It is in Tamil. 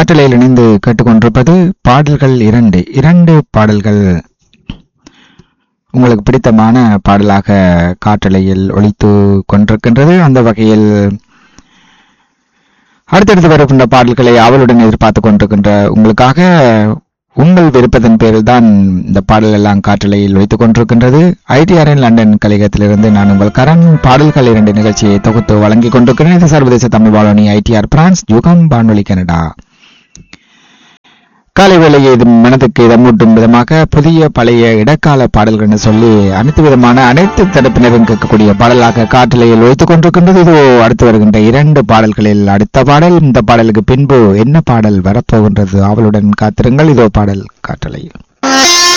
காற்றலையில் இணைந்து கேட்டுக்கொண்டிருப்பது பாடல்கள் இரண்டு இரண்டு பாடல்கள் உங்களுக்கு பிடித்தமான பாடலாக காற்றலையில் ஒலித்து கொண்டிருக்கின்றது அந்த வகையில் அடுத்தடுத்து வருகின்ற பாடல்களை அவளுடன் எதிர்பார்த்து கொண்டிருக்கின்ற உங்களுக்காக உங்கள் விருப்பத்தின் பேரில் தான் இந்த பாடல் எல்லாம் காற்றலையில் வைத்துக் கொண்டிருக்கின்றது ஐடிஆர்என் லண்டன் கலையகத்திலிருந்து நான் உங்கள் கரண் பாடல்கள் இரண்டு நிகழ்ச்சியை தொகுத்து வழங்கிக் கொண்டிருக்கிறேன் இது சர்வதேச தமிழ் வானொலி ஐடிஆர் பிரான்ஸ் யுகம் வானொலி கனடா காலை வேளையை இது மனதுக்கு இதமூட்டும் விதமாக புதிய பழைய இடக்கால பாடல்கள்னு சொல்லி அனைத்து விதமான அனைத்து தரப்பினரும் கேட்கக்கூடிய பாடலாக காற்றலையில் வைத்துக் கொண்டிருக்கின்றது இது அடுத்து வருகின்ற இரண்டு பாடல்களில் அடுத்த பாடல் இந்த பாடலுக்கு பின்பு என்ன பாடல் வரப்போகின்றது அவளுடன் காத்திருங்கள் இதோ பாடல் காற்றலையில்